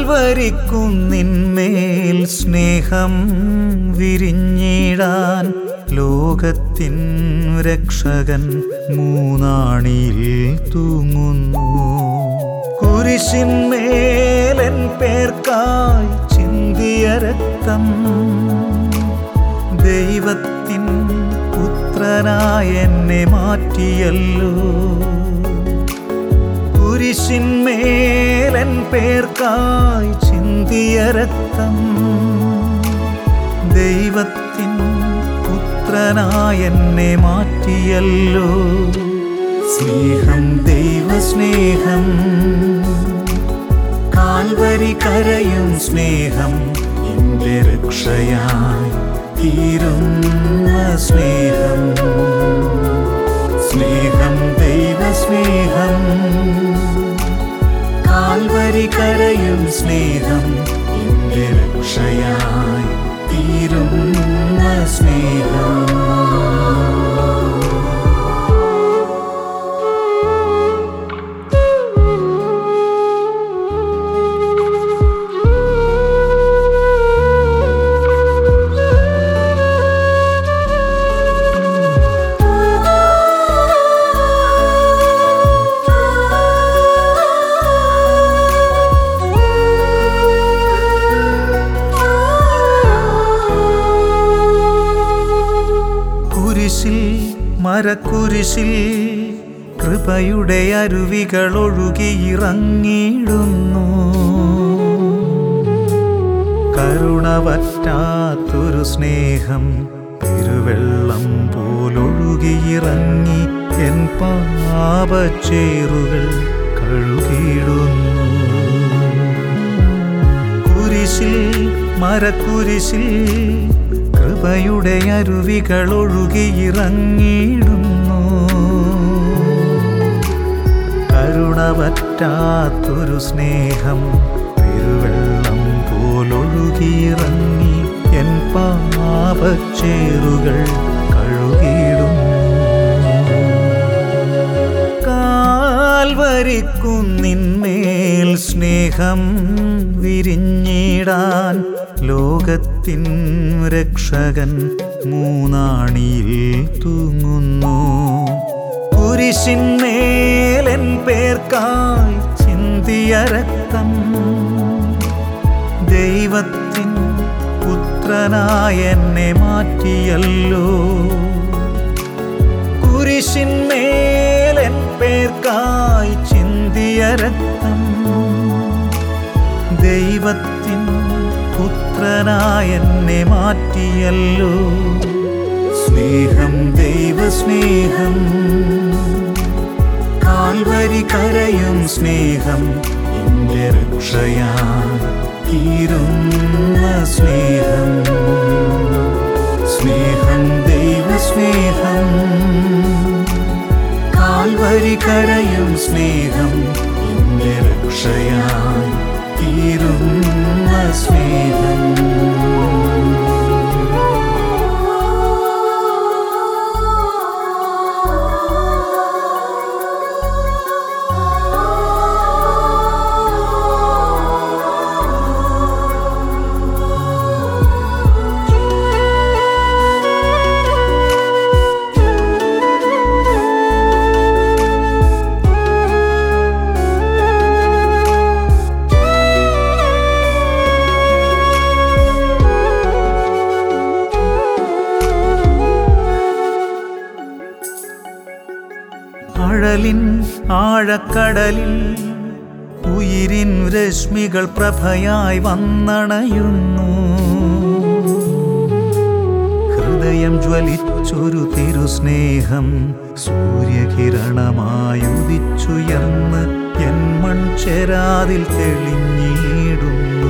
കാൽവരിക്കുന്നിന്മേൽ സ്നേഹം വിരിഞ്ഞിടാൻ ലോകത്തിൻ രക്ഷകൻ മൂന്നാണിയിൽ തൂങ്ങുന്നു കുരിശിന്മേലൻ പേർക്കായി ചിന്തിയ രക്തം ദൈവത്തിൻ പുത്രനായ എന്നെ മാറ്റിയല്ലോ കുരിശിന്മേലൻ പേർക്കായി ചിന്തിയ രക്തം ദൈവത്തിൻ പുത്രനായ എന്നെ മാറ്റിയല്ലോ സ്നേഹം ദൈവസ്നേഹം കാൽവരി കരയും സ്നേഹം എന്റെ രക്ഷയായി തീരുന്ന സ്നേഹം സ്നേഹം ദൈവസ്നേഹം കാൽവരി കരയും സ്നേഹം എന്റെ രക്ഷയായി തീരുന്ന സ്നേഹം കുരിശിൽ മരക്കുരിശിൽ കൃപയുടെ അരുവികൾ ഒഴുകിയിറങ്ങിയിടുന്നു കരുണവറ്റാത്തൊരു സ്നേഹം പെരുവെള്ളം പോലൊഴുകിയിറങ്ങി എൻ പാപച്ചേറുകൾ കഴുകിയിടുന്നു കുരിശിൽ മരക്കുരിശിൽ കൃപയുടെ അരുവികൾ ഒഴുകിയിറങ്ങിയിടുന്നു കരുണവറ്റാത്തൊരു സ്നേഹം പെരുവെള്ളം പോലൊഴുകിയിറങ്ങി എൻ പാപച്ചേറുകൾ കഴുകിയിടുന്നു കാൽവരിക്കുന്നിന്മേൽ സ്നേഹം വിരിഞ്ഞിടാൻ ലോകത്തിൻ രക്ഷകൻ മൂന്നാണിയിൽ തൂങ്ങുന്നു കുരിശിന്മേലൻ പേർക്കായി ചിന്തിയ രക്തം ദൈവത്തിൻ പുത്രനായ എന്നെ മാറ്റിയല്ലോ കുരിശിന്മേലൻ പേർക്കായി ചിന്തിയ രക്തം ദൈവത്തിൻ പുത്രനായ എന്നെ മാറ്റിയല്ലോ സ്നേഹം ദൈവസ്നേഹം കാൽവരി കരയും സ്നേഹം എന്റെ രക്ഷയാ തീരുന്ന സ്നേഹം സ്നേഹം ദൈവസ്നേഹം കാൽവരി കരയും സ്നേഹം എന്റെ രക്ഷയായി തീരുന്ന സ്നേഹം അഴലിൻ ആഴക്കടലിൽ ഉയിരിൻ രശ്മികൾ പ്രഭയായി വന്നണയുന്നു ഹൃദയം ജ്വലിച്ചൊരു തിരുസ്നേഹം സൂര്യകിരണമായുദിച്ചുയർന്ന് എൻ മൺചെരാതിൽ തെളിഞ്ഞിടുന്നു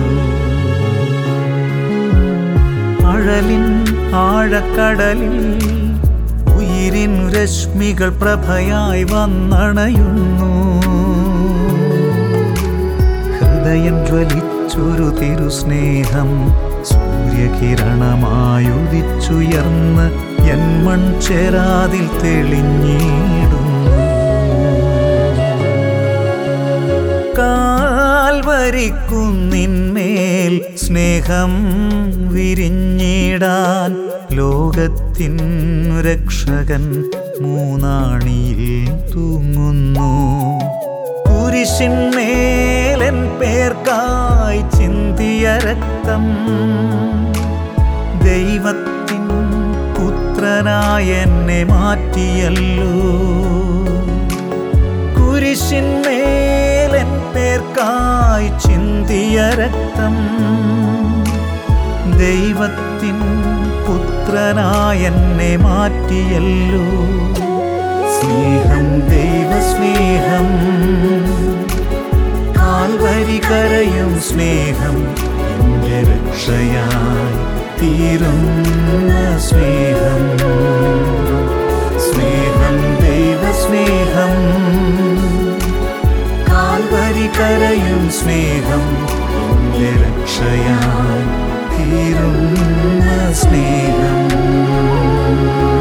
അഴലിൻ ആഴക്കടലിൽ ഉയിരിൻ രശ്മികൾ പ്രഭയായി വന്നണയുന്നു ഹൃദയം ജ്വലിച്ചൊരു തിരുസ്നേഹം സൂര്യകിരണമായുദിച്ചുയർന്ന് എൻ മൺചെരാതിൽ തെളിഞ്ഞിടുന്നു കാൽവ കാൽവരിക്കുന്നിന്മേൽ സ്നേഹം വിരിഞ്ഞിടാൻ ലോകത്തിൻ രക്ഷകൻ മൂന്നാണിയിൽ തൂങ്ങുന്നു കുരിശിന്മേലൻ പേർക്കായി ചിന്തിയ രക്തം ദൈവത്തിൻ പുത്രനായ എന്നെ മാറ്റിയല്ലോ കുരിശിന്മേലൻ പേർക്കായി ചിന്തിയ രക്തം ദൈവത്തിൻ പുത്രനായ എന്നെ മാറ്റിയല്ലോ സ്നേഹം ദൈവസ്നേഹം കാൽവരി കരയും സ്നേഹം എൻ്റെ രക്ഷയായി തീരുന്ന സ്നേഹം സ്നേഹം ദൈവസ്നേഹം കാൽവരി കരയും സ്നേഹം എൻ്റെ രക്ഷയായി തീരുന്ന സ്നേഹം